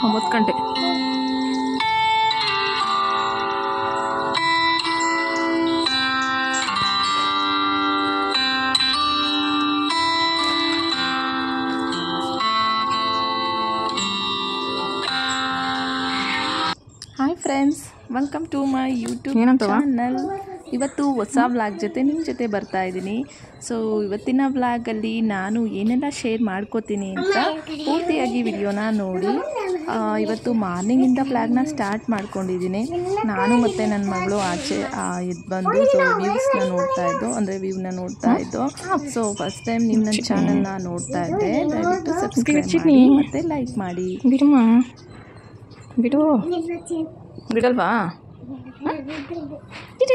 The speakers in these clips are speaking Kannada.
ಒಂಬತ್ತು ಗಂಟೆ hi friends welcome to my YouTube ಏನಂತವ? ಚಾನಲ್ ಇವತ್ತು ಹೊಸ ವ್ಲಾಗ್ ಜೊತೆ ನಿಮ್ಮ ಜೊತೆ ಬರ್ತಾ ಇದ್ದೀನಿ ಸೊ ಇವತ್ತಿನ ವ್ಲಾಗಲ್ಲಿ ನಾನು ಏನೆಲ್ಲ ಶೇರ್ ಮಾಡ್ಕೋತೀನಿ ಅಂತ ಪೂರ್ತಿಯಾಗಿ ವಿಡಿಯೋನ ನೋಡಿ ಆ, ಇವತ್ತು ಮಾರ್ನಿಂಗಿಂದ ವ್ಲಾಗ್ನ ಸ್ಟಾರ್ಟ್ ಮಾಡ್ಕೊಂಡಿದ್ದೀನಿ ನಾನು ಮತ್ತು ನನ್ನ ಮಗಳು ಆಚೆ ಇದು ಬಂದು ಸೊ ವ್ಯೂಸ್ನ ನೋಡ್ತಾ ಇದ್ದು ಅಂದರೆ ವ್ಯೂನ ನೋಡ್ತಾ ಇದ್ದು ಸೊ ಫಸ್ಟ್ ಟೈಮ್ ನಿಮ್ಮ ನನ್ನ ಚಾನಲ್ನ ನೋಡ್ತಾ ಇದ್ದೆ ದಯವಿಟ್ಟು ಸಬ್ಸ್ಕ್ರೈಬ್ ಮಾಡಿ ಮತ್ತು ಲೈಕ್ ಮಾಡಿ ಬಿಡುಮ ಬಿಡು ಬಿಡಲ್ವಾ ಇಡೀ.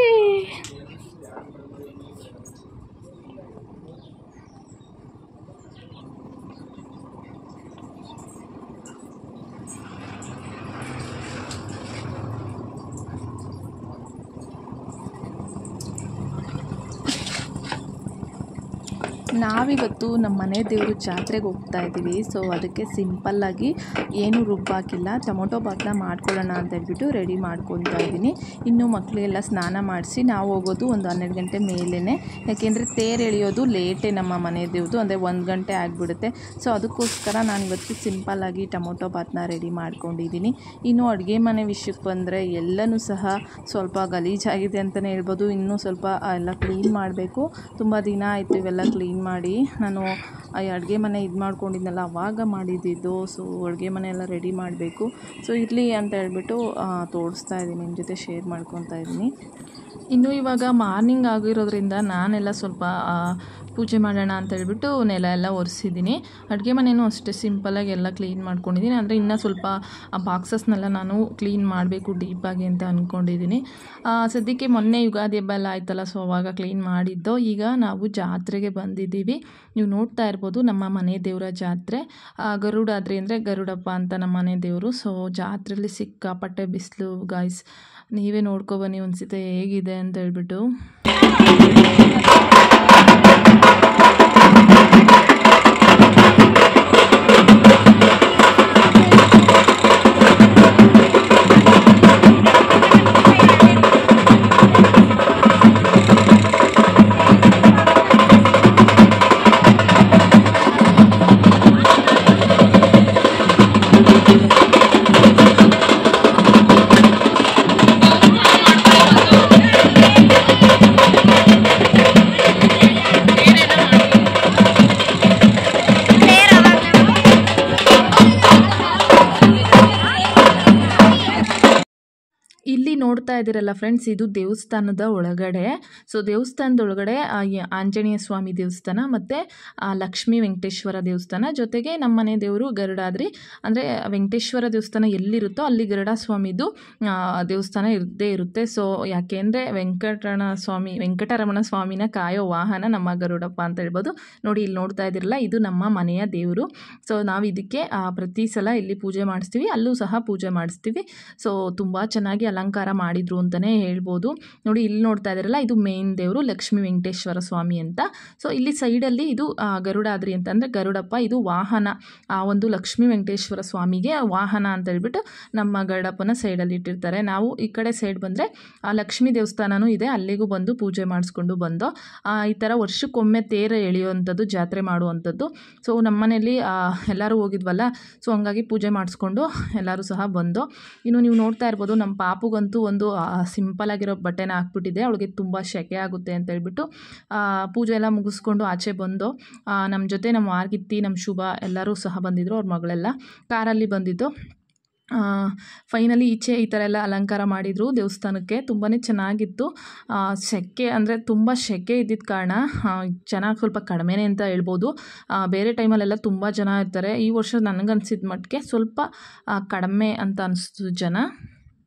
ನಾವಿವತ್ತು ನಮ್ಮ ಮನೆ ದೇವರು ಜಾತ್ರೆಗೆ ಹೋಗ್ತಾ ಇದ್ದೀವಿ ಸೊ ಅದಕ್ಕೆ ಸಿಂಪಲ್ಲಾಗಿ ಏನು ರುಬ್ಬಾಕಿಲ್ಲ ಟೊಮೊಟೊ ಬಾತ್ನ ಮಾಡ್ಕೊಳ್ಳೋಣ ಅಂತ ಹೇಳ್ಬಿಟ್ಟು ರೆಡಿ ಮಾಡ್ಕೊತಾ ಇದ್ದೀನಿ ಇನ್ನು ಮಕ್ಕಳಿಗೆಲ್ಲ ಸ್ನಾನ ಮಾಡಿಸಿ ನಾವು ಹೋಗೋದು ಒಂದು ಹನ್ನೆರಡು ಗಂಟೆ ಮೇಲೇ ಯಾಕೆಂದರೆ ತೇರು ಎಳೆಯೋದು ಲೇಟೇ ನಮ್ಮ ಮನೆ ದೇವ್ರದ್ದು ಅಂದರೆ ಒಂದು ಗಂಟೆ ಆಗಿಬಿಡುತ್ತೆ ಸೊ ಅದಕ್ಕೋಸ್ಕರ ನಾನು ಇವತ್ತು ಸಿಂಪಲ್ಲಾಗಿ ಟೊಮೊಟೊ ಬಾತ್ನ ರೆಡಿ ಮಾಡ್ಕೊಂಡಿದ್ದೀನಿ ಇನ್ನು ಅಡುಗೆ ಮನೆ ವಿಷಯಕ್ಕೆ ಬಂದರೆ ಎಲ್ಲನೂ ಸಹ ಸ್ವಲ್ಪ ಗಲೀಜಾಗಿದೆ ಅಂತಲೇ ಹೇಳ್ಬೋದು ಇನ್ನೂ ಸ್ವಲ್ಪ ಎಲ್ಲ ಕ್ಲೀನ್ ಮಾಡಬೇಕು ತುಂಬ ದಿನ ಆಯಿತು ಇವೆಲ್ಲ ಕ್ಲೀನ್ ಮಾಡಿ ನಾನು ಅಡುಗೆ ಮನೆ ಇದು ಮಾಡ್ಕೊಂಡಿದ್ನಲ್ಲ ಅವಾಗ ಮಾಡಿದ್ದಿದ್ದು ಸೊ ಅಡುಗೆ ಮನೆ ಎಲ್ಲ ರೆಡಿ ಮಾಡಬೇಕು ಸೊ ಇರಲಿ ಅಂತ ಹೇಳ್ಬಿಟ್ಟು ಆ, ತೋರಿಸ್ತಾ ಇದ್ದೀನಿ ನಿಮ್ಮ ಜೊತೆ ಶೇರ್ ಮಾಡ್ಕೊತಾ ಇದ್ದೀನಿ ಇನ್ನು ಇವಾಗ ಮಾರ್ನಿಂಗ್ ಆಗಿರೋದ್ರಿಂದ ನಾನೆಲ್ಲ ಸ್ವಲ್ಪ ಆ, ಪೂಜೆ ಮಾಡೋಣ ಅಂತ ಹೇಳ್ಬಿಟ್ಟು ನೆಲ ಎಲ್ಲ ಒರೆಸಿದ್ದೀನಿ ಅಡುಗೆ ಮನೆಯೂ ಅಷ್ಟೇ ಸಿಂಪಲಾಗಿ ಎಲ್ಲ ಕ್ಲೀನ್ ಮಾಡ್ಕೊಂಡಿದ್ದೀನಿ ಅಂದರೆ ಇನ್ನೂ ಸ್ವಲ್ಪ ಆ ಬಾಕ್ಸಸ್ನೆಲ್ಲ ನಾನು ಕ್ಲೀನ್ ಮಾಡಬೇಕು ಡೀಪಾಗಿ ಅಂತ ಅಂದ್ಕೊಂಡಿದ್ದೀನಿ ಆ, ಸದ್ಯಕ್ಕೆ ಮೊನ್ನೆ ಯುಗಾದಿ ಹಬ್ಬ ಎಲ್ಲ ಆಯ್ತಲ್ಲ ಸೊ ಅವಾಗ ಕ್ಲೀನ್ ಮಾಡಿದ್ದು ಈಗ ನಾವು ಜಾತ್ರೆಗೆ ಬಂದಿದ್ದೀವಿ ನೀವು ನೋಡ್ತಾ ಇರ್ಬೋದು ನಮ್ಮ ಮನೆ ದೇವರ ಜಾತ್ರೆ ಆ, ಗರುಡಾದ್ರಿ ಅಂದರೆ ಗರುಡಪ್ಪ ಅಂತ ನಮ್ಮ ಮನೆ ದೇವರು ಸೊ ಜಾತ್ರೆಯಲ್ಲಿ ಸಿಕ್ಕಾಪಟ್ಟೆ ಬಿಸಿಲು ಗಾಯ್ಸ್ ನೀವೇ ನೋಡ್ಕೊಬನ್ನಿ ಒಂದ್ಸತಿ ಹೇಗಿದೆ ಅಂತ ಹೇಳ್ಬಿಟ್ಟು ಇಲ್ಲಿ ನೋಡ್ತಾ ಇದ್ದೀರಲ್ಲ ಫ್ರೆಂಡ್ಸ್ ಇದು ದೇವಸ್ಥಾನದ ಒಳಗಡೆ ಸೊ ದೇವಸ್ಥಾನದ ಒಳಗಡೆ ಆ, ಯ- ಆಂಜನೇಯ ಸ್ವಾಮಿ ದೇವಸ್ಥಾನ ಮತ್ತು ಲಕ್ಷ್ಮೀ ವೆಂಕಟೇಶ್ವರ ದೇವಸ್ಥಾನ ಜೊತೆಗೆ ನಮ್ಮ ಮನೆ ದೇವರು ಗರುಡಾದ್ರಿ ಅಂದರೆ ವೆಂಕಟೇಶ್ವರ ದೇವಸ್ಥಾನ ಎಲ್ಲಿರುತ್ತೋ ಅಲ್ಲಿ ಗರುಡ ಸ್ವಾಮಿದು ಆ, ದೇವಸ್ಥಾನ ಇದ್ದೇ ಇರುತ್ತೆ ಸೊ ಯಾಕೆಂದರೆ ವೆಂಕಟರಣ ಸ್ವಾಮಿ ವೆಂಕಟರಮಣ ಸ್ವಾಮಿನ ಕಾಯೋ ವಾಹನ ನಮ್ಮ ಗರುಡಪ್ಪ ಅಂತ ಹೇಳ್ಬೋದು ನೋಡಿ ಇಲ್ಲಿ ನೋಡ್ತಾ ಇದ್ದೀರಲ್ಲ ಇದು ನಮ್ಮ ಮನೆಯ ದೇವರು ಸೊ ನಾವು ಇದಕ್ಕೆ ಆ, ಪ್ರತಿ ಸಲ ಇಲ್ಲಿ ಪೂಜೆ ಮಾಡಿಸ್ತೀವಿ ಅಲ್ಲೂ ಸಹ ಪೂಜೆ ಮಾಡಿಸ್ತೀವಿ ಸೊ ತುಂಬ ಚೆನ್ನಾಗಿ ಅಲಂಕಾರ ಮಾಡಿದ್ರು ಅಂತಲೇ ಹೇಳ್ಬೋದು ನೋಡಿ ಇಲ್ಲಿ ನೋಡ್ತಾ ಇದ್ದೀರಲ್ಲ ಇದು ಮೇನ್ ದೇವರು ಲಕ್ಷ್ಮೀ ವೆಂಕಟೇಶ್ವರ ಸ್ವಾಮಿ ಅಂತ ಸೊ ಇಲ್ಲಿ ಸೈಡಲ್ಲಿ ಇದು ಆ, ಗರುಡಾದ್ರಿ ಅಂತ ಅಂದರೆ ಗರುಡಪ್ಪ ಇದು ವಾಹನ ಆ ಒಂದು ಲಕ್ಷ್ಮೀ ವೆಂಕಟೇಶ್ವರ ಸ್ವಾಮಿಗೆ ವಾಹನ ಅಂತ ಹೇಳ್ಬಿಟ್ಟು ನಮ್ಮ ಗರುಡಪ್ಪನ ಸೈಡಲ್ಲಿ ಇಟ್ಟಿರ್ತಾರೆ ನಾವು ಈ ಕಡೆ ಸೈಡ್ ಬಂದರೆ ಆ ಲಕ್ಷ್ಮೀ ದೇವಸ್ಥಾನನೂ ಇದೆ ಅಲ್ಲಿಗೂ ಬಂದು ಪೂಜೆ ಮಾಡಿಸ್ಕೊಂಡು ಬಂದು ಆ, ಈ ಥರ ವರ್ಷಕ್ಕೊಮ್ಮೆ ತೇರ ಎಳೆಯುವಂಥದ್ದು ಜಾತ್ರೆ ಮಾಡುವಂಥದ್ದು ಸೊ ನಮ್ಮನೇಲಿ ಎಲ್ಲರೂ ಹೋಗಿದ್ವಲ್ಲ ಸೊ ಹಂಗಾಗಿ ಪೂಜೆ ಮಾಡಿಸ್ಕೊಂಡು ಎಲ್ಲರೂ ಸಹ ಬಂದು ಇನ್ನು ನೀವು ನೋಡ್ತಾ ಇರ್ಬೋದು ನಮ್ಮ ಪಾಪುಗಂತೂ ಒಂದು ಸಿಂಪಲ್ ಆಗಿರೋ ಬಟ್ಟೆನ ಹಾಕ್ಬಿಟ್ಟಿದೆ ಅವಳಿಗೆ ತುಂಬ ಶೆಕೆ ಆಗುತ್ತೆ ಅಂತ ಹೇಳ್ಬಿಟ್ಟು ಆ, ಪೂಜೆ ಎಲ್ಲ ಮುಗಿಸ್ಕೊಂಡು ಆಚೆ ಬಂದು ನಮ್ಮ ಜೊತೆ ನಮ್ಮ ಮಾರ್ಗಿತ್ತಿ ನಮ್ಮ ಶುಭ ಎಲ್ಲರೂ ಸಹ ಬಂದಿದ್ದರು ಅವ್ರ ಮಗಳೆಲ್ಲ ಕಾರಲ್ಲಿ ಬಂದಿದ್ದು ಫೈನಲಿ ಈಚೆ ಈ ಥರ ಎಲ್ಲ ಅಲಂಕಾರ ಮಾಡಿದರು ದೇವಸ್ಥಾನಕ್ಕೆ ತುಂಬಾ ಚೆನ್ನಾಗಿತ್ತು ಆ, ಸೆಕೆ ಅಂದರೆ ತುಂಬ ಸೆಕೆ ಇದ್ದಿದ್ದ ಕಾರಣ ಆ, ಜನ ಸ್ವಲ್ಪ ಕಡಿಮೆನೇ ಅಂತ ಹೇಳ್ಬೋದು ಆ, ಬೇರೆ ಟೈಮಲ್ಲೆಲ್ಲ ತುಂಬ ಜನ ಇರ್ತಾರೆ ಈ ವರ್ಷ ನನಗನ್ಸಿದ ಮಟ್ಟಿಗೆ ಸ್ವಲ್ಪ ಆ, ಕಡಿಮೆ ಅಂತ ಅನಿಸ್ತು ಜನ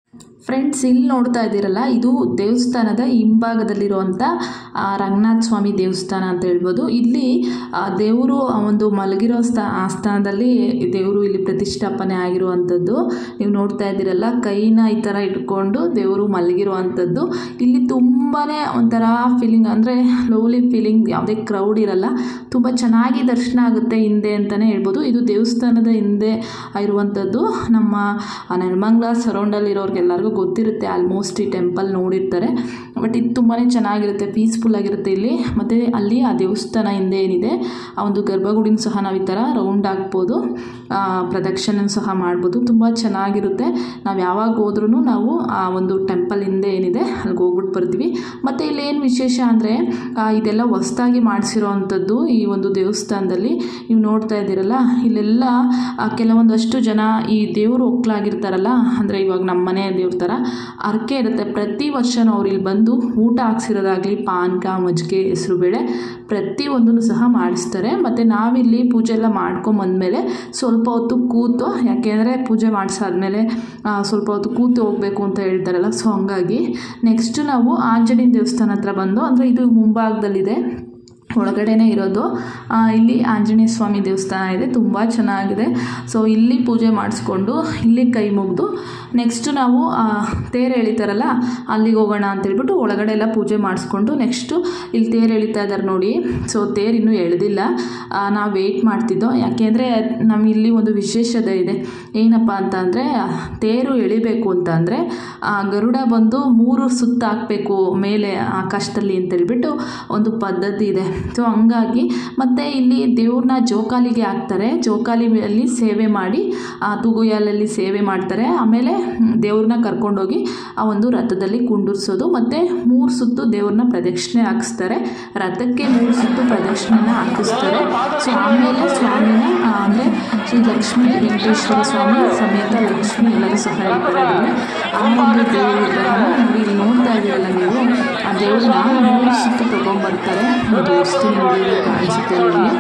ಫ್ರೆಂಡ್ಸ್ ಇಲ್ಲಿ ನೋಡ್ತಾ ಇದ್ದೀರಲ್ಲ ಇದು ದೇವಸ್ಥಾನದ ಹಿಂಭಾಗದಲ್ಲಿರುವಂಥ ಆ, ರಂಗನಾಥ ಸ್ವಾಮಿ ದೇವಸ್ಥಾನ ಅಂತ ಹೇಳ್ಬೋದು ಇಲ್ಲಿ ಆ, ದೇವರು ಆ ಒಂದು ಮಲಗಿರೋ ಸ್ಥಾ ಆ ಸ್ಥಾನದಲ್ಲಿ ದೇವರು ಇಲ್ಲಿ ಪ್ರತಿಷ್ಠಾಪನೆ ಆಗಿರುವಂಥದ್ದು ನೀವು ನೋಡ್ತಾ ಇದ್ದೀರಲ್ಲ ಕೈನ ಈ ಥರ ಇಟ್ಕೊಂಡು ದೇವರು ಮಲಗಿರುವಂಥದ್ದು ಇಲ್ಲಿ ತುಂಬಾ ಒಂಥರ ಫೀಲಿಂಗ್ ಅಂದರೆ ಲವ್ಲಿ ಫೀಲಿಂಗ್ ಯಾವುದೇ ಕ್ರೌಡ್ ಇರಲ್ಲ ತುಂಬ ಚೆನ್ನಾಗಿ ದರ್ಶನ ಆಗುತ್ತೆ ಹಿಂದೆ ಅಂತಲೇ ಹೇಳ್ಬೋದು ಇದು ದೇವಸ್ಥಾನದ ಹಿಂದೆ ಇರುವಂಥದ್ದು ನಮ್ಮ ನೆಲಮಂಗ್ಲ ಸರೌಂಡಲ್ಲಿರೋರ್ಗೆಲ್ಲರಿಗೂ ಗೊತ್ತಿರುತ್ತೆ ಆಲ್ಮೋಸ್ಟ್ ಈ ಟೆಂಪಲ್ ನೋಡಿರ್ತಾರೆ ಬಟ್ ಇದು ತುಂಬಾ ಚೆನ್ನಾಗಿರುತ್ತೆ ಪೀಸ್ಫುಲ್ ಆಗಿರುತ್ತೆ ಇಲ್ಲಿ ಮತ್ತು ಅಲ್ಲಿ ಆ ದೇವಸ್ಥಾನ ಹಿಂದೆ ಏನಿದೆ ಆ ಒಂದು ಗರ್ಭಗುಡಿನ ಸಹ ನಾವು ಈ ಥರ ರೌಂಡ್ ಹಾಕ್ಬೋದು ಆ, ಪ್ರದಕ್ಷಿಣೆ ಸಹ ಮಾಡ್ಬೋದು ತುಂಬ ಚೆನ್ನಾಗಿರುತ್ತೆ ನಾವು ಯಾವಾಗ ಹೋದ್ರೂ ನಾವು ಆ ಒಂದು ಟೆಂಪಲ್ ಹಿಂದೆ ಏನಿದೆ ಅಲ್ಲಿಗೆ ಹೋಗ್ಬಿಟ್ಟು ಬರ್ತೀವಿ ಮತ್ತು ಇಲ್ಲಿ ಏನು ವಿಶೇಷ ಅಂದರೆ ಇದೆಲ್ಲ ಹೊಸ್ದಾಗಿ ಮಾಡಿಸಿರೋ ಅಂಥದ್ದು ಈ ಒಂದು ದೇವಸ್ಥಾನದಲ್ಲಿ ನೀವು ನೋಡ್ತಾ ಇದ್ದೀರಲ್ಲ ಇಲ್ಲೆಲ್ಲ ಆ, ಕೆಲವೊಂದಷ್ಟು ಜನ ಈ ದೇವರು ಒಕ್ಕಲಾಗಿರ್ತಾರಲ್ಲ ಅಂದರೆ ಇವಾಗ ನಮ್ಮ ಮನೆ ದೇವ್ರ ಥರ ಅರ್ಕೆ ಇರುತ್ತೆ ಪ್ರತಿ ವರ್ಷನೂ ಅವ್ರು ಇಲ್ಲಿ ಬಂದು ಊಟ ಹಾಕ್ಸಿರೋದಾಗಲಿ ಪಾನಕ ಮಜ್ಜಿಗೆ ಹೆಸರುಬೇಳೆ ಪ್ರತಿಯೊಂದನ್ನು ಸಹ ಮಾಡಿಸ್ತಾರೆ ಮತ್ತು ನಾವಿಲ್ಲಿ ಪೂಜೆ ಎಲ್ಲ ಮಾಡ್ಕೊಂಬಂದಮೇಲೆ ಸ್ವಲ್ಪ ಹೊತ್ತು ಕೂತು ಯಾಕೆಂದರೆ ಪೂಜೆ ಮಾಡಿಸಾದ್ಮೇಲೆ ಸ್ವಲ್ಪ ಹೊತ್ತು ಕೂತು ಹೋಗಬೇಕು ಅಂತ ಹೇಳ್ತಾರಲ್ಲ ಸೊ ಹಂಗಾಗಿ ನೆಕ್ಸ್ಟ್ ನಾವು ಆಂಜನೇಯ ದೇವಸ್ಥಾನ ಹತ್ರ ಬಂದು ಅಂದರೆ ಇದು ಮುಂಭಾಗದಲ್ಲಿದೆ ಒಳಗಡೆನೇ ಇರೋದು ಆ, ಇಲ್ಲಿ ಆಂಜನೇಯ ಸ್ವಾಮಿ ದೇವಸ್ಥಾನ ಇದೆ ತುಂಬ ಚೆನ್ನಾಗಿದೆ ಸೊ ಇಲ್ಲಿ ಪೂಜೆ ಮಾಡಿಸ್ಕೊಂಡು ಇಲ್ಲಿ ಕೈ ಮುಗಿದು ನೆಕ್ಸ್ಟು ನಾವು ಆ, ತೇರು ಎಳಿತಾರಲ್ಲ ಅಲ್ಲಿಗೆ ಹೋಗೋಣ ಅಂತ ಹೇಳ್ಬಿಟ್ಟು ಒಳಗಡೆ ಎಲ್ಲ ಪೂಜೆ ಮಾಡಿಸ್ಕೊಂಡು ನೆಕ್ಸ್ಟು ಇಲ್ಲಿ ತೇರು ಎಳಿತಾ ಇದ್ದಾರೆ ನೋಡಿ ಸೊ ತೇರು ಇನ್ನೂ ಎಳೆದಿಲ್ಲ ನಾವು ವೆಯ್ಟ್ ಮಾಡ್ತಿದ್ದೋ ಯಾಕೆಂದರೆ ನಮ್ಮ ಇಲ್ಲಿ ಒಂದು ವಿಶೇಷತೆ ಇದೆ ಏನಪ್ಪ ಅಂತ ಅಂದರೆ ತೇರು ಎಳಿಬೇಕು ಅಂತ ಅಂದರೆ ಗರುಡ ಬಂದು ಮೂರು ಸುತ್ತ ಹಾಕಬೇಕು ಮೇಲೆ ಆಕಾಶದಲ್ಲಿ ಅಂತ ಹೇಳ್ಬಿಟ್ಟು ಒಂದು ಪದ್ಧತಿ ಇದೆ ಸೊ ಹಂಗಾಗಿ ಮತ್ತು ಇಲ್ಲಿ ದೇವ್ರನ್ನ ಜೋಕಾಲಿಗೆ ಹಾಕ್ತಾರೆ ಜೋಕಾಲಿಯಲ್ಲಿ ಸೇವೆ ಮಾಡಿ ಆ ತೂಗುಯಾಲಲ್ಲಿ ಸೇವೆ ಮಾಡ್ತಾರೆ ಆಮೇಲೆ ಹ್ಮ್, ದೇವ್ರನ್ನ ಕರ್ಕೊಂಡೋಗಿ ಆ ಒಂದು ರಥದಲ್ಲಿ ಕುಂಡಿರ್ಸೋದು ಮತ್ತು ಮೂರು ಸುತ್ತು ದೇವ್ರನ್ನ ಪ್ರದಕ್ಷಿಣೆ ಹಾಕಿಸ್ತಾರೆ ರಥಕ್ಕೆ ಮೂರು ಸುತ್ತು ಪ್ರದಕ್ಷಿಣೆನ ಹಾಕಿಸ್ತಾರೆ ಸೊ ಆಮೇಲೆ ಸ್ವಾಮಿನ ಅಂದರೆ ಶ್ರೀ ಲಕ್ಷ್ಮೀ ವೆಂಕಟೇಶ್ವರ ಸ್ವಾಮಿ ಸಮೇತ ಲಕ್ಷ್ಮಿ ಎಲ್ಲರೂ ಸಹ ಇರ್ತಾರೆ ಅಲ್ಲಿ. ಆ ಒಂದು ದೇವರು ವಿಗ್ರಹನ ನೋಡಿ ಇಲ್ಲಿ ನೋಡ್ತಾ ಇದ್ದೀರಲ್ಲ ನೀವು ಆ ದೇವ್ರನ್ನ ಮೂರು ಸುತ್ತು ತೊಗೊಂಬರ್ತಾರೆ ಅದು ಎಷ್ಟು ನಿಮಗೆ ಕಾಣಿಸುತ್ತೆ ನಿಮಗೆ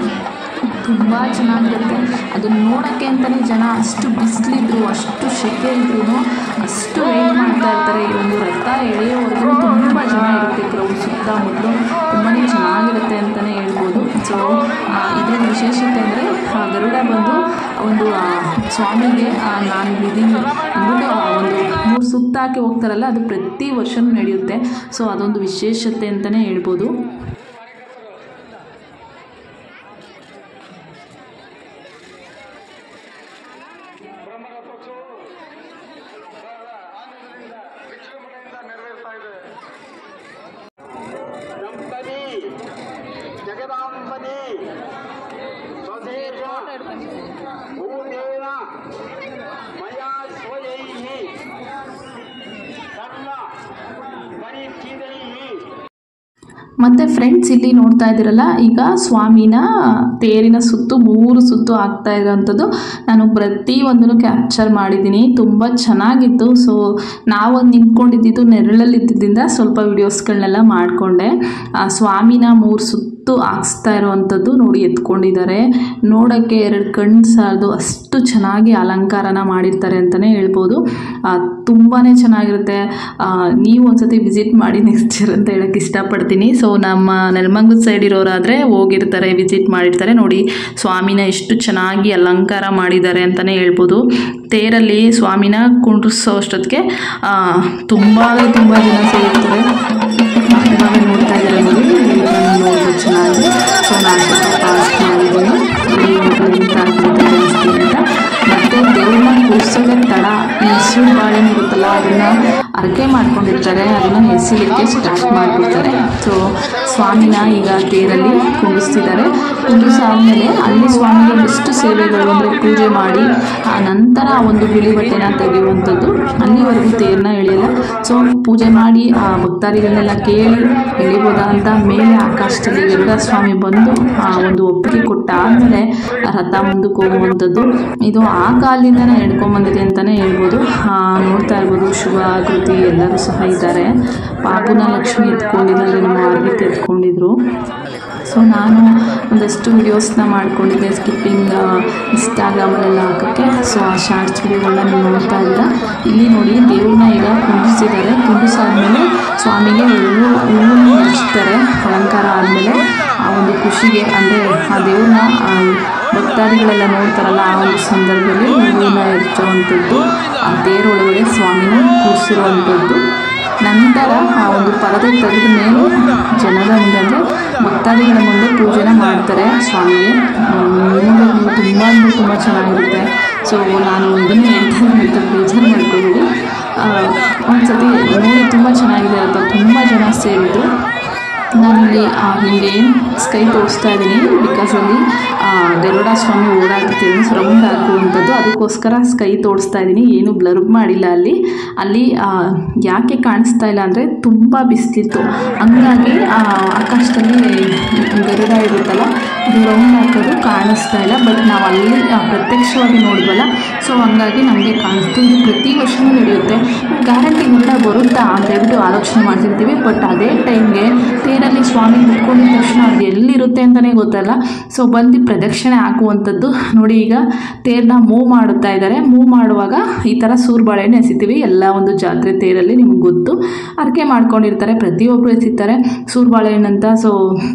ತುಂಬ ಚೆನ್ನಾಗಿರುತ್ತೆ ಅದನ್ನು ನೋಡೋಕ್ಕೆ ಅಂತಲೇ ಜನ ಅಷ್ಟು ಬಿಸಿಲಿದ್ರು ಅಷ್ಟು ಸೆಕೆ ಇದ್ರೂ ಅಷ್ಟು ವೆಯ್ಟ್ ಮಾಡ್ತಾ ಇರ್ತಾರೆ ಈ ಒಂದು ರಥ ಎಳೆಯೋವರೆಗೂ ತುಂಬ ಜನ ಇರುತ್ತೆ ಕ್ರೌಡ್ ಸುತ್ತಮುತ್ತಲು ತುಂಬಾ ಚೆನ್ನಾಗಿರುತ್ತೆ ಅಂತಲೇ ಹೇಳ್ಬೋದು ಸೊ ಇದ್ರ ವಿಶೇಷತೆ ಅಂದರೆ ಗರುಡ ಬಂದು ಒಂದು ಆ, ಸ್ವಾಮಿಗೆ ಆ, ನಾನು ಇದ್ದೀನಿ ಅಂದ್ಬಿಟ್ಟು ಆ ಒಂದು ಮೂರು ಸುತ್ತಾಕಿ ಹೋಗ್ತಾರಲ್ಲ ಅದು ಪ್ರತಿ ವರ್ಷವೂ ನಡೆಯುತ್ತೆ ಸೊ ಅದೊಂದು ವಿಶೇಷತೆ ಅಂತಲೇ ಹೇಳ್ಬೋದು ದಂಪತಿ ಜಗದಾಂಬತಿ ಸ್ವದೇಶ ಭೂದೇವ ಮಯಾ ಸ್ವಯೈ ಸರ್ವ ಪರಿಚಿತೈ ಮತ್ತು ಫ್ರೆಂಡ್ಸ್ ಇಲ್ಲಿ ನೋಡ್ತಾ ಇದ್ದೀರಲ್ಲ ಈಗ ಸ್ವಾಮಿನ ತೇರಿನ ಸುತ್ತು ಮೂರು ಸುತ್ತು ಆಗ್ತಾ ಇರೋವಂಥದ್ದು ನಾನು ಪ್ರತಿಯೊಂದನ್ನು ಕ್ಯಾಪ್ಚರ್ ಮಾಡಿದ್ದೀನಿ ತುಂಬ ಚೆನ್ನಾಗಿತ್ತು ಸೊ ನಾವೊಂದು ನಿಂತ್ಕೊಂಡಿದ್ದು ನೆರಳಲ್ಲಿ ಇದ್ದಿದ್ದರಿಂದ ಸ್ವಲ್ಪ ವಿಡಿಯೋಸ್ಗಳನ್ನೆಲ್ಲ ಮಾಡಿಕೊಂಡೆ ಆ ಸ್ವಾಮಿನ ಮೂರು ಸುತ್ತು ಹಾಕ್ಸ್ತಾ ಇರೋವಂಥದ್ದು ನೋಡಿ ಎತ್ಕೊಂಡಿದ್ದಾರೆ ನೋಡೋಕ್ಕೆ ಎರಡು ಕಣ್ಣು ಸಾಲದು ಅಷ್ಟು ಚೆನ್ನಾಗಿ ಅಲಂಕಾರನ ಮಾಡಿರ್ತಾರೆ ಅಂತಲೇ ಹೇಳ್ಬೋದು ತುಂಬಾ ಚೆನ್ನಾಗಿರುತ್ತೆ ಆ, ನೀವು ಒಂದ್ಸತಿ ವಿಸಿಟ್ ಮಾಡಿ ನೆಕ್ಸ್ಟ್ ಇಯರ್ ಅಂತ ಹೇಳಕ್ಕೆ ಇಷ್ಟಪಡ್ತೀನಿ ಸೊ ನಮ್ಮ ನೆಲಮಂಗಲದ ಸೈಡ್ ಇರೋರಾದರೆ ಹೋಗಿರ್ತಾರೆ ವಿಸಿಟ್ ಮಾಡಿರ್ತಾರೆ ನೋಡಿ ಸ್ವಾಮಿನ ಎಷ್ಟು ಚೆನ್ನಾಗಿ ಅಲಂಕಾರ ಮಾಡಿದ್ದಾರೆ ಅಂತಲೇ ಹೇಳ್ಬೋದು ತೇರಲ್ಲಿ ಸ್ವಾಮಿನ ಕುಂಡ್ರಿಸೋ ಅಷ್ಟೊತ್ತಿಗೆ ತುಂಬ ತುಂಬ ಜನ ಸೇರಿರ್ತಾರೆ ಇವಾಗ ನೋಡ್ತಾ ಇದ್ದಾರೆ ನೋಡಿ ಇದನ್ನ ನೋಡ್ಬೋದು ಚೆನ್ನಾಗಿ ಸೊ ನಾನು ಸ್ವಲ್ಪ ಪಾಸ್ ಮಾಡಿದ್ದೀನಿ ನೋಡಿ ಇವಾಗ ಎಂತ ಆಗ್ತಿದೆ ಜಾಸ್ತಿ ಅಂತ ಮತ್ತು ದೇವ್ರನ್ನ ಕೂರ್ಸೋದೇ ತಡ ಈ ಸುಳ್ಳು ಬಾಳೆಹಣ್ಣು ಇರುತ್ತಲ್ಲ ಅದನ್ನು ಅರಕೆ ಮಾಡ್ಕೊಂಡಿರ್ತಾರೆ ಅದನ್ನು ಎಸಿಲಿಕ್ಕೆ ಸ್ಟಾರ್ಟ್ ಮಾಡಿಬಿಡ್ತಾರೆ ಸೊ ಸ್ವಾಮಿನ ಈಗ ತೇರಲ್ಲಿ ಕುಂಡಿಸ್ತಿದ್ದಾರೆ ಕುಂಡಿಸಾದ್ಮೇಲೆ ಅಲ್ಲಿ ಸ್ವಾಮಿಗೆ ಎಷ್ಟು ಸೇವೆಗಳು ಅಂದರೆ ಪೂಜೆ ಮಾಡಿ ಆ ನಂತರ ಆ ಒಂದು ಬಿಳಿ ಬಟ್ಟೆನ ತೆಗೆಯುವಂಥದ್ದು ಅಲ್ಲಿವರೆಗೂ ತೇರನ್ನ ಎಳೆಯಲ್ಲ ಸೊ ಪೂಜೆ ಮಾಡಿ ಆ ಭಕ್ತಾದಿಗಳನ್ನೆಲ್ಲ ಕೇಳಿ ಎಳಿಬೋದಾ ಅಂತ ಮೇಲೆ ಆಕಾಶದಲ್ಲಿ ಗರುಡ ಸ್ವಾಮಿ ಬಂದು ಆ ಒಂದು ಒಪ್ಪಿಗೆ ಕೊಟ್ಟಾದಮೇಲೆ ರಥ ಮುಂದಕ್ಕೆ ಹೋಗುವಂಥದ್ದು ಇದು ಆ ಕಾಲದಿಂದನೇ ನಡ್ಕೊಂಬಂದಿದೆ ಅಂತಲೇ ಹೇಳ್ಬೋದು ಆ, ನೋಡ್ತಾ ಇರ್ಬೋದು ಶುಭ ಆಕೃತಿ ಎಲ್ಲರೂ ಸಹ ಇದ್ದಾರೆ ಪಾಪುನ ಲಕ್ಷ್ಮಿ ಎತ್ಕೊಂಡಿದ್ದಾರೆ ನಮ್ಮ ಆರ್ಬಿತ್ ಎತ್ಕೊಂಡಿದ್ರು ಸೊ ಸೊ ನಾನು ಒಂದಷ್ಟು ವಿಡಿಯೋಸ್ನ ಮಾಡ್ಕೊಂಡಿದ್ದೆ ಸ್ಕಿಪ್ಪಿಂಗ್ ಇನ್ಸ್ಟಾಗ್ರಾಮಲ್ಲೆಲ್ಲ ಹಾಕೋಕ್ಕೆ ಸೊ ಆ ಶಾರ್ಟ್ಸ್ ವಿಡಿಯೋಗಳನ್ನ ನೀವು ನೋಡ್ತಾ ಇದ್ದೀರಾ ಇಲ್ಲಿ ನೋಡಿ ದೇವ್ರನ್ನ ಈಗ ಕುಂಡಿಸಿದ್ದಾರೆ ಕುಂಡಿಸಾದ್ಮೇಲೆ ಸ್ವಾಮಿಗೆ ಹೂವು ಹೂವನ್ನು ಹಚ್ತಾರೆ ಅಲಂಕಾರ ಆದಮೇಲೆ ಆ ಒಂದು ಖುಷಿಗೆ ಅಂದರೆ ಆ ದೇವ್ರನ್ನ ಆ ಭಕ್ತಾದಿಗಳೆಲ್ಲ ನೋಡ್ತಾರಲ್ಲ ಆ ಒಂದು ಸಂದರ್ಭದಲ್ಲಿ ಹೂವನ್ನ ಹೆಚ್ಚುವಂಥದ್ದು ಆ ದೇವರೊಳಗಡೆ ಸ್ವಾಮಿನ ಕೂರಿಸಿರುವಂಥದ್ದು ನಂತರ ಆ ಒಂದು ಪರದೆ ತೆಗೆದ ಮೇಲೆ ಜನರ ಮುಂದೆ ಅಂದರೆ ಭಕ್ತಾದಿಗಳ ಮುಂದೆ ಪೂಜೆನ ಮಾಡ್ತಾರೆ ಸ್ವಾಮಿಗೆ ನೋಡೋದು ತುಂಬ ಅಂದರೆ ತುಂಬ ಚೆನ್ನಾಗಿರುತ್ತೆ ಸೊ ನಾನು ಇದನ್ನೇ ಹೇಳ್ತಾ ಹೇಳ್ತಾ ಬೇಜಾರು ಮಾಡ್ಕೊಬೇಡಿ ಒಂದು ಸತಿ ನೋಡಿ ತುಂಬ ಚೆನ್ನಾಗಿದೆ ಅಂತ ತುಂಬ ಜನ ಸೇರಿದ್ರು ನಾನಿಲ್ಲಿ ನಿಮಗೆ ಏನು ಸ್ಕೈ ತೋರಿಸ್ತಾ ಇದ್ದೀನಿ ಬಿಕಾಸ್ ಅಲ್ಲಿ ಆ, ಗರುಡ ಸ್ವಾಮಿ ಓಡಾಡ್ತಿದ್ದೀನಿ ರೌಂಡ್ ಹಾಕುವಂಥದ್ದು ಅದಕ್ಕೋಸ್ಕರ ಸ್ಕೈ ತೋರಿಸ್ತಾ ಇದ್ದೀನಿ ಏನು ಬ್ಲರ್ ಮಾಡಿಲ್ಲ ಅಲ್ಲಿ ಅಲ್ಲಿ ಆ, ಯಾಕೆ ಕಾಣಿಸ್ತಾ ಇಲ್ಲ ಅಂದರೆ ತುಂಬ ಬಿಸಿಲಿತ್ತು ಹಂಗಾಗಿ ಆ, ಆಕಾಶದಲ್ಲಿ ಗರುಡ ಇರುತ್ತಲ್ಲ ಅದು ರೌಂಡ್ ಹಾಕೋದು ಕಾಣಿಸ್ತಾ ಇಲ್ಲ ಬಟ್ ನಾವು ಅಲ್ಲಿ ಆ, ಪ್ರತ್ಯಕ್ಷವಾಗಿ ನೋಡಿದ್ವಲ್ಲ ಸೊ ಹಂಗಾಗಿ ನಮಗೆ ಕಾಣಿಸ್ತು ಇದು ಪ್ರತಿ ವರ್ಷವೂ ನಡೆಯುತ್ತೆ ಗ್ಯಾರಂಟಿ ಗರುಡ ಬರುತ್ತಾ ಅಂತ ಹೇಳ್ಬಿಟ್ಟು ಆಲೋಚನೆ ಮಾಡ್ತಿರ್ತೀವಿ ಬಟ್ ಅದೇ ಟೈಮ್ಗೆ ತೇರಲ್ಲಿ ಸ್ವಾಮಿ ಕುತ್ಕೊಂಡಿದ ತಕ್ಷಣ ಅದು ಎಲ್ಲಿರುತ್ತೆ ಅಂತಲೇ ಗೊತ್ತಲ್ಲ ಸೊ ಬಂದು ಪ್ರದಕ್ಷಿಣೆ ಹಾಕುವಂಥದ್ದು ನೋಡಿ ಈಗ ತೇರನ್ನ ಮೂವ್ ಮಾಡುತ್ತಾ ಇದ್ದಾರೆ ಮೂವ್ ಮಾಡುವಾಗ ಈ ಥರ ಸೂರು ಬಾಳೆಹಣ್ಣು ಎಸಿತೀವಿ ಎಲ್ಲ ಒಂದು ಜಾತ್ರೆ ತೇರಲ್ಲಿ ನಿಮ್ಗೆ ಗೊತ್ತು ಅರ್ಕೆ ಮಾಡ್ಕೊಂಡಿರ್ತಾರೆ ಪ್ರತಿಯೊಬ್ಬರು ಎಸಿತಾರೆ ಸೂರು ಬಾಳೆಹಣ್ಣು ಅಂತ ಸೊ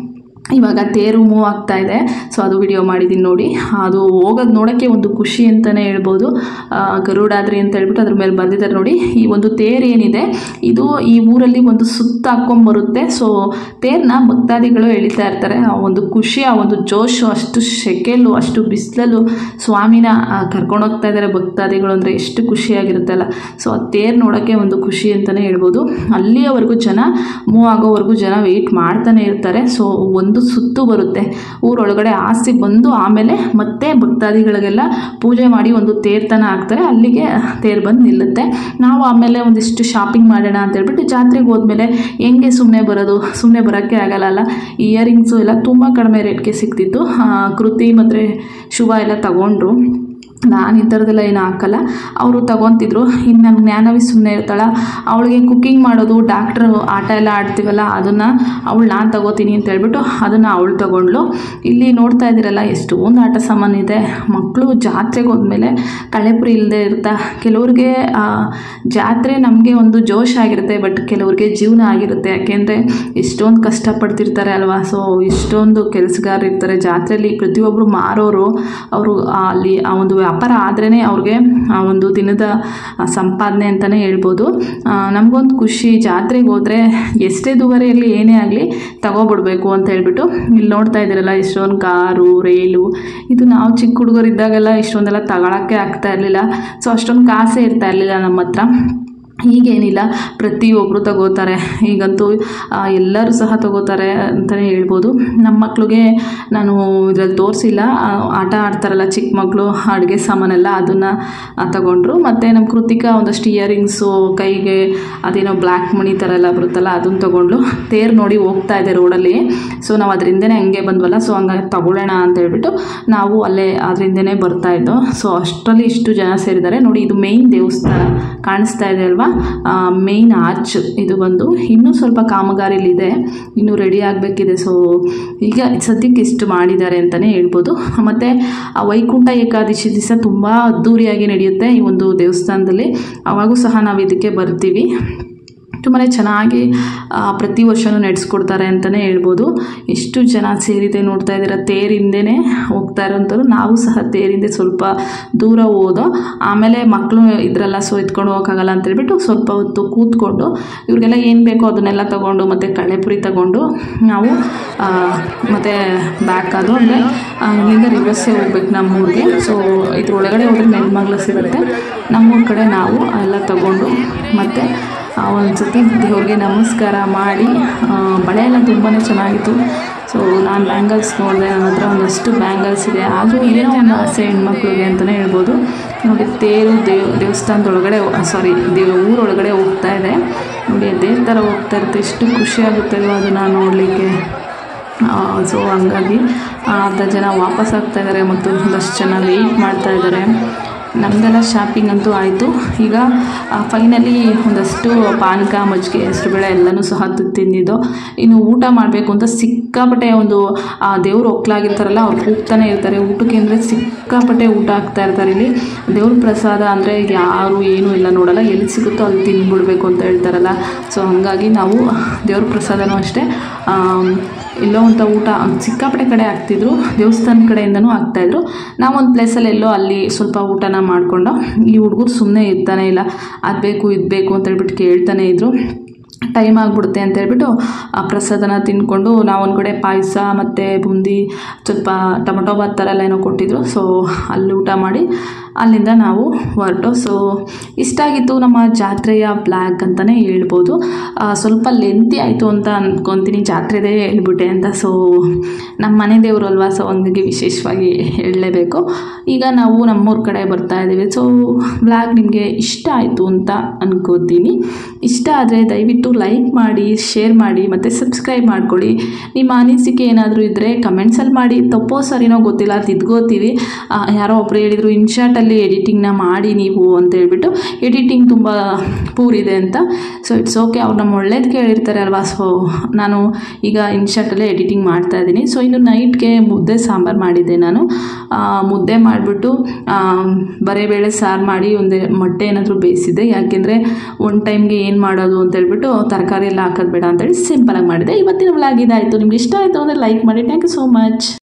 ಇವಾಗ ತೇರು ಮೂವ್ ಆಗ್ತಾ ಇದೆ ಸೊ ಅದು ವಿಡಿಯೋ ಮಾಡಿದ್ದೀನಿ ನೋಡಿ ಅದು ಹೋಗೋದು ನೋಡೋಕ್ಕೆ ಒಂದು ಖುಷಿ ಅಂತಲೇ ಹೇಳ್ಬೋದು ಆ, ಗರುಡಾದ್ರಿ ಅಂತ ಹೇಳ್ಬಿಟ್ಟು ಅದ್ರ ಮೇಲೆ ಬಂದಿದ್ದಾರೆ ನೋಡಿ ಈ ಒಂದು ತೇರು ಏನಿದೆ ಇದು ಈ ಊರಲ್ಲಿ ಒಂದು ಸುತ್ತ ಹಾಕ್ಕೊಂಬರುತ್ತೆ ಸೊ ತೇರನ್ನ ಭಕ್ತಾದಿಗಳು ಎಳಿತಾ ಇರ್ತಾರೆ ಆ ಒಂದು ಖುಷಿ ಆ ಒಂದು ಜೋಶು ಅಷ್ಟು ಶೆಕೆಲು ಅಷ್ಟು ಬಿಸಿಲಲ್ಲೂ ಸ್ವಾಮಿನ ಕರ್ಕೊಂಡು ಹೋಗ್ತಾ ಇದ್ದಾರೆ ಭಕ್ತಾದಿಗಳು ಅಂದರೆ ಎಷ್ಟು ಖುಷಿಯಾಗಿರುತ್ತಲ್ಲ ಸೊ ಆ ತೇರು ನೋಡೋಕ್ಕೆ ಒಂದು ಖುಷಿ ಅಂತಲೇ ಹೇಳ್ಬೋದು ಅಲ್ಲಿಯವರೆಗೂ ಜನ ಮೂವ್ ಆಗೋವರೆಗೂ ಜನ ವೆಯ್ಟ್ ಮಾಡ್ತಾನೆ ಇರ್ತಾರೆ ಸೊ ಒಂದು ಸುತ್ತು ಬರುತ್ತೆ ಊರೊಳಗಡೆ ಆಸ್ತಿ ಬಂದು ಆಮೇಲೆ ಮತ್ತೆ ಭಕ್ತಾದಿಗಳಿಗೆಲ್ಲ ಪೂಜೆ ಮಾಡಿ ಒಂದು ತೇರ್ತನ ಹಾಕ್ತಾರೆ ಅಲ್ಲಿಗೆ ತೇರು ಬಂದು ನಿಲ್ಲುತ್ತೆ ನಾವು ಆಮೇಲೆ ಒಂದಿಷ್ಟು ಶಾಪಿಂಗ್ ಮಾಡೋಣ ಅಂತ ಹೇಳ್ಬಿಟ್ಟು ಜಾತ್ರೆಗೆ ಹೋದ್ಮೇಲೆ ಹೆಂಗೆ ಸುಮ್ಮನೆ ಬರೋದು ಸುಮ್ಮನೆ ಬರೋಕ್ಕೆ ಆಗಲ್ಲ ಅಲ್ಲ ಇಯರಿಂಗ್ಸು ಎಲ್ಲ ತುಂಬ ಕಡಿಮೆ ರೇಟ್ಗೆ ಸಿಗ್ತಿತ್ತು ಆ, ಕೃತಿ ಮತ್ತು ಶುಭ ಎಲ್ಲ ತಗೊಂಡ್ರು ನಾನು ಈ ಥರದ್ದೆಲ್ಲ ಏನು ಹಾಕಲ್ಲ ಅವರು ತಗೊತಿದ್ರು ಇನ್ನು ನಮ್ಮ ಜ್ಞಾನವಿ ಸುಮ್ಮನೆ ಇರ್ತಾಳ ಅವಳಿಗೆ ಕುಕ್ಕಿಂಗ್ ಮಾಡೋದು ಡಾಕ್ಟ್ರು ಆಟ ಎಲ್ಲ ಆಡ್ತೀವಲ್ಲ ಅದನ್ನು ಅವಳು ನಾನು ತಗೋತೀನಿ ಅಂತ ಹೇಳ್ಬಿಟ್ಟು ಅದನ್ನು ಅವಳು ತಗೊಂಡ್ಳು ಇಲ್ಲಿ ನೋಡ್ತಾ ಇದ್ದೀರಲ್ಲ ಎಷ್ಟೊಂದು ಆಟ ಸಾಮಾನು ಇದೆ ಮಕ್ಕಳು ಜಾತ್ರೆಗೆ ಹೋದ್ಮೇಲೆ ಕಳೆಪುರಿ ಇಲ್ಲದೆ ಇರ್ತಾ ಕೆಲವ್ರಿಗೆ ಆ, ಜಾತ್ರೆ ನಮಗೆ ಒಂದು ಜೋಶ್ ಆಗಿರುತ್ತೆ ಬಟ್ ಕೆಲವ್ರಿಗೆ ಜೀವನ ಆಗಿರುತ್ತೆ ಯಾಕೆಂದರೆ ಎಷ್ಟೊಂದು ಕಷ್ಟಪಡ್ತಿರ್ತಾರೆ ಅಲ್ವಾ ಸೊ ಎಷ್ಟೊಂದು ಕೆಲಸಗಾರರು ಇರ್ತಾರೆ ಜಾತ್ರೆಯಲ್ಲಿ ಪ್ರತಿಯೊಬ್ಬರು ಮಾರೋರು ಅವರು ಅಲ್ಲಿ ಆ ಒಂದು ವ್ಯಾಪಾರ ಆದ್ರೇ ಅವ್ರಿಗೆ ಆ ಒಂದು ದಿನದ ಆ, ಸಂಪಾದನೆ ಅಂತಲೇ ಹೇಳ್ಬೋದು ಆ, ನಮಗೊಂದು ಖುಷಿ ಜಾತ್ರೆಗೆ ಹೋದರೆ ಎಷ್ಟೇ ದುಬಾರಿಯಲ್ಲಿ ಏನೇ ಆಗಲಿ ತಗೊಬಿಡ್ಬೇಕು ಅಂತ ಹೇಳ್ಬಿಟ್ಟು ಇಲ್ಲಿ ನೋಡ್ತಾ ಇದ್ದೀರಲ್ಲ ಇಷ್ಟೊಂದು ಕಾರು ರೈಲು ಇದು ನಾವು ಚಿಕ್ಕ ಹುಡುಗರಿದ್ದಾಗೆಲ್ಲ ಇಷ್ಟೊಂದೆಲ್ಲ ತಗೊಳಕ್ಕೆ ಆಗ್ತಾ ಇರಲಿಲ್ಲ ಸೊ ಅಷ್ಟೊಂದು ಕಾಸೇ ಇರ್ತಾ ಇರಲಿಲ್ಲ ನಮ್ಮ ಹತ್ರ ಈಗೇನಿಲ್ಲ ಪ್ರತಿಯೊಬ್ಬರು ತಗೋತಾರೆ ಈಗಂತೂ ಆ, ಎಲ್ಲರೂ ಸಹ ತಗೋತಾರೆ ಅಂತಲೇ ಹೇಳ್ಬೋದು ನಮ್ಮ ಮಕ್ಳಿಗೆ ನಾನು ಇದರಲ್ಲಿ ತೋರಿಸಿಲ್ಲ ಆಟ ಆಡ್ತಾರಲ್ಲ ಚಿಕ್ಕ ಮಕ್ಕಳು ಅಡುಗೆ ಸಾಮಾನೆಲ್ಲ ಅದನ್ನು ತಗೊಂಡ್ರು ಮತ್ತು ನಮ್ಮ ಕೃತಿಕಾ ಒಂದಷ್ಟು ಇಯರಿಂಗ್ಸು ಕೈಗೆ ಅದೇನೋ ಬ್ಲ್ಯಾಕ್ ಮಣಿ ಥರ ಎಲ್ಲ ಬರುತ್ತಲ್ಲ ಅದನ್ನು ತೊಗೊಂಡ್ಲು ತೇರು ನೋಡಿ ಹೋಗ್ತಾ ಇದೆ ರೋಡಲ್ಲಿ ಸೊ ನಾವು ಅದರಿಂದನೇ ಹಂಗೆ ಬಂದ್ವಲ್ಲ ಸೊ ಹಂಗಾಗಿ ತಗೊಳ್ಳೋಣ ಅಂತ ಹೇಳ್ಬಿಟ್ಟು ನಾವು ಅಲ್ಲೇ ಅದರಿಂದನೇ ಬರ್ತಾ ಇದ್ದೋ ಸೊ ಅಷ್ಟರಲ್ಲಿ ಇಷ್ಟು ಜನ ಸೇರಿದ್ದಾರೆ ನೋಡಿ ಇದು ಮೇಯ್ನ್ ದೇವಸ್ಥಾನ ಕಾಣಿಸ್ತಾ ಇದೆ ಅಲ್ವಾ ಮೇಯ್ನ್ ಆರ್ಚ್ ಇದು ಬಂದು ಇನ್ನೂ ಸ್ವಲ್ಪ ಕಾಮಗಾರಿಲಿದೆ ಇನ್ನೂ ರೆಡಿ ಆಗಬೇಕಿದೆ ಸೊ ಈಗ ಸದ್ಯಕ್ಕೆ ಇಷ್ಟು ಮಾಡಿದ್ದಾರೆ ಅಂತಲೇ ಹೇಳ್ಬೋದು ಮತ್ತು ಆ ವೈಕುಂಠ ಏಕಾದಶಿ ದಿವಸ ತುಂಬ ಅದ್ಧೂರಿಯಾಗಿ ನಡೆಯುತ್ತೆ ಈ ಒಂದು ದೇವಸ್ಥಾನದಲ್ಲಿ ಅವಾಗೂ ಸಹ ನಾವು ಇದಕ್ಕೆ ಬರ್ತೀವಿ ತುಂಬಾ ಚೆನ್ನಾಗಿ ಆ, ಪ್ರತಿ ವರ್ಷವೂ ನಡೆಸ್ಕೊಡ್ತಾರೆ ಅಂತಲೇ ಹೇಳ್ಬೋದು ಎಷ್ಟು ಜನ ಸೇರಿದೆ ನೋಡ್ತಾ ಇದ್ದೀರಾ ತೇರಿಂದೇ ಹೋಗ್ತಾ ಇರೋಂಥವ್ರು ನಾವು ಸಹ ತೇರಿಂದೆ ಸ್ವಲ್ಪ ದೂರ ಹೋದೋ ಆಮೇಲೆ ಮಕ್ಕಳು ಇದ್ರಲ್ಲ ಸೊ ಎತ್ಕೊಂಡು ಹೋಗೋಕ್ಕಾಗಲ್ಲ ಅಂತ ಹೇಳ್ಬಿಟ್ಟು ಸ್ವಲ್ಪ ಹೊತ್ತು ಕೂತ್ಕೊಂಡು ಇವ್ರಿಗೆಲ್ಲ ಏನು ಬೇಕೋ ಅದನ್ನೆಲ್ಲ ತಗೊಂಡು ಮತ್ತು ಕಳೆಪುರಿ ತಗೊಂಡು ನಾವು ಆ, ಮತ್ತು ಬ್ಯಾಕ್ ಅದು ಅಂದರೆ ಇಲ್ಲಿಂದ ರಿವರ್ಸೇ ಹೋಗ್ಬೇಕು ನಮ್ಮೂರಿಗೆ ಸೊ ಇದ್ರೊಳಗಡೆ ಹೋದ್ರೆ ನೆನ್ಮಗ್ಳು ಸಿಗುತ್ತೆ ನಮ್ಮೂರ ಕಡೆ ನಾವು ಎಲ್ಲ ತಗೊಂಡು ಮತ್ತು ಒಂದು ಸತಿ ದೇವ್ರಿಗೆ ನಮಸ್ಕಾರ ಮಾಡಿ ಆ, ಬಳೆ ಎಲ್ಲ ತುಂಬಾ ಚೆನ್ನಾಗಿತ್ತು ಸೊ ನಾನು ಬ್ಯಾಂಗಲ್ಸ್ ನೋಡಿದೆ ನನ್ನ ಹತ್ರ ಒಂದಷ್ಟು ಬ್ಯಾಂಗಲ್ಸ್ ಇದೆ ಆದರೂ ಏನೋ ಒಂದು ಆಸೆ ಹೆಣ್ಮಕ್ಳಿಗೆ ಅಂತಲೇ ಹೇಳ್ಬೋದು ನೋಡಿ ತೇರು ದೇವ್ ದೇವಸ್ಥಾನದೊಳಗಡೆ ಸಾರಿ ದೇವ್ ಊರೊಳಗಡೆ ಹೋಗ್ತಾ ಇದೆ ನೋಡಿ ಅದೇ ಥರ ಹೋಗ್ತಾ ಇರುತ್ತೆ ಎಷ್ಟು ಖುಷಿ ಆಗುತ್ತೆ ಅಲ್ವಾ ಅದನ್ನು ನೋಡಲಿಕ್ಕೆ ಸೊ ಹಂಗಾಗಿ ಅರ್ಧ ಜನ ವಾಪಸ್ ಆಗ್ತಾ ಇದ್ದಾರೆ ಮತ್ತು ಒಂದಷ್ಟು ಜನ ವೆಯ್ಟ್ ಮಾಡ್ತಾ ಇದ್ದಾರೆ ನಮ್ಮದೆಲ್ಲ ಶಾಪಿಂಗ್ ಅಂತೂ ಆಯಿತು ಈಗ ಫೈನಲಿ ಒಂದಷ್ಟು ಪಾನಕ ಮಜ್ಜಿಗೆ ಹೆಸರುಬೇಳೆ ಎಲ್ಲನೂ ಸಹ ತಿ- ತಿಂದಿದ್ದು ಇನ್ನು ಊಟ ಮಾಡಬೇಕು ಅಂತ ಸಿಕ್ಕಾಪಟ್ಟೆ ಒಂದು ಆ ದೇವ್ರು ಒಕ್ಲಾಗಿರ್ತಾರಲ್ಲ ಅವ್ರು ಕೂಗ್ತಾನೆ ಇರ್ತಾರೆ ಊಟಕ್ಕೆ ಅಂದರೆ ಸಿಕ್ಕಾಪಟ್ಟೆ ಊಟ ಆಗ್ತಾ ಇರ್ತಾರೆ ಇಲ್ಲಿ ದೇವ್ರ ಪ್ರಸಾದ ಅಂದರೆ ಯಾರು ಏನೂ ಇಲ್ಲ ನೋಡಲ್ಲ ಎಲ್ಲಿ ಸಿಗುತ್ತೋ ಅಲ್ಲಿ ತಿಂದ್ಬಿಡ್ಬೇಕು ಅಂತ ಹೇಳ್ತಾರಲ್ಲ ಸೊ ಹಾಗಾಗಿ ನಾವು ದೇವ್ರ ಪ್ರಸಾದನೂ ಅಷ್ಟೇ ಆಮ್, ಎಲ್ಲೋ ಅಂತ ಊಟ ಸಿಕ್ಕಾಪಟ್ಟೆ ಕಡೆ ಆಗ್ತಿದ್ರು ದೇವಸ್ಥಾನ ಕಡೆಯಿಂದನೂ ಆಗ್ತಾಯಿದ್ರು ನಾವೊಂದು ಪ್ಲೇಸಲ್ಲಿ ಎಲ್ಲೋ ಅಲ್ಲಿ ಸ್ವಲ್ಪ ಊಟನ ಮಾಡಿಕೊಂಡು ಈ ಹುಡುಗರು ಸುಮ್ಮನೆ ಇರ್ತಾನೆ ಇಲ್ಲ ಅದು ಬೇಕು ಇದು ಬೇಕು ಅಂತ ಹೇಳ್ಬಿಟ್ಟು ಕೇಳ್ತಾನೆ ಇದ್ರು ಟೈಮ್ ಆಗಿಬಿಡುತ್ತೆ ಅಂತ ಹೇಳ್ಬಿಟ್ಟು ಆ ಪ್ರಸಾದನ ತಿಂದ್ಕೊಂಡು ನಾವು ಒಂದು ಕಡೆ ಪಾಯಸ ಮತ್ತು ಬೂಂದಿ ಸ್ವಲ್ಪ ಟೊಮೊಟೊ ಬಾತ್ ಥರ ಎಲ್ಲ ಏನೋ ಕೊಟ್ಟಿದ್ರು ಸೊ ಅಲ್ಲಿ ಊಟ ಮಾಡಿ ಅಲ್ಲಿಂದ ನಾವು ಹೊರಟು ಸೊ ಇಷ್ಟ ಆಗಿತ್ತು ನಮ್ಮ ಜಾತ್ರೆಯ ಬ್ಲ್ಯಾಗ್ ಅಂತಲೇ ಹೇಳ್ಬೋದು ಆ, ಸ್ವಲ್ಪ ಲೆಂತಿ ಆಯಿತು ಅಂತ ಅಂದ್ಕೊತೀನಿ ಜಾತ್ರೆದೇ ಹೇಳ್ಬಿಟ್ಟೆ ಅಂತ ಸೊ ನಮ್ಮ ಮನೆ ದೇವರು ಅಲ್ವಾ ಸೊ ಹಂಗಾಗಿ ವಿಶೇಷವಾಗಿ ಹೇಳಲೇಬೇಕು ಈಗ ನಾವು ನಮ್ಮೂರ ಕಡೆ ಬರ್ತಾ ಇದ್ದೀವಿ ಸೊ ಬ್ಲಾಗ್ ನಿಮಗೆ ಇಷ್ಟ ಆಯಿತು ಅಂತ ಅನ್ಕೋತೀನಿ ಇಷ್ಟ ಆದರೆ ದಯವಿಟ್ಟು ಲೈಕ್ ಮಾಡಿ ಶೇರ್ ಮಾಡಿ ಮತ್ತು ಸಬ್ಸ್ಕ್ರೈಬ್ ಮಾಡ್ಕೊಳ್ಳಿ ನಿಮ್ಮ ಅನಿಸಿಕೆ ಏನಾದರೂ ಇದ್ದರೆ ಕಮೆಂಟ್ಸಲ್ಲಿ ಮಾಡಿ ತಪ್ಪೋ ಸರಿನೋ ಗೊತ್ತಿಲ್ಲ ತಿದ್ಕೋತೀವಿ ಆ, ಯಾರೋ ಒಬ್ಬರು ಹೇಳಿದರು ಇನ್ಶಾಟಲ್ಲಿ ಎಡಿಟಿಂಗ್ನ ಮಾಡಿ ನೀವು ಅಂತ ಹೇಳ್ಬಿಟ್ಟು ಎಡಿಟಿಂಗ್ ತುಂಬ ಪೂರ್ ಇದೆ ಅಂತ ಸೊ ಇಟ್ಸ್ ಓಕೆ ಅವ್ರು ನಮ್ಮ ಒಳ್ಳೇದಕ್ಕೆ ಹೇಳಿರ್ತಾರೆ ಅಲ್ವಾ ಸೊ ನಾನು ಈಗ ಇನ್ಶಾಟಲ್ಲೇ ಎಡಿಟಿಂಗ್ ಮಾಡ್ತಾ ಇದ್ದೀನಿ ಸೊ ಇನ್ನು ನೈಟ್ಗೆ ಮುದ್ದೆ ಸಾಂಬಾರು ಮಾಡಿದ್ದೆ ನಾನು ಆ, ಮುದ್ದೆ ಮಾಡಿಬಿಟ್ಟು ಬರೇ ಬೇಳೆ ಸಾರು ಮಾಡಿ ಒಂದೇ ಮೊಟ್ಟೆ ಏನಾದರೂ ಬೇಯಿಸಿದ್ದೆ ಯಾಕೆಂದರೆ ಒನ್ ಟೈಮ್ಗೆ ಏನು ಮಾಡೋದು ಅಂತ ಹೇಳ್ಬಿಟ್ಟು ತರಕಾರಿ ಎಲ್ಲ ಹಾಕೋದು ಬೇಡ ಅಂತೇಳಿ ಸಿಂಪಲಾಗಿ ಮಾಡಿದೆ ಇವತ್ತಿನ ವ್ಲಾಗ್ ಇದಾಯಿತು ನಿಮ್ಗೆ ಇಷ್ಟ ಆಯಿತು ಅಂದರೆ ಲೈಕ್ ಮಾಡಿ ಥ್ಯಾಂಕ್ ಯು ಸೋ ಮಚ್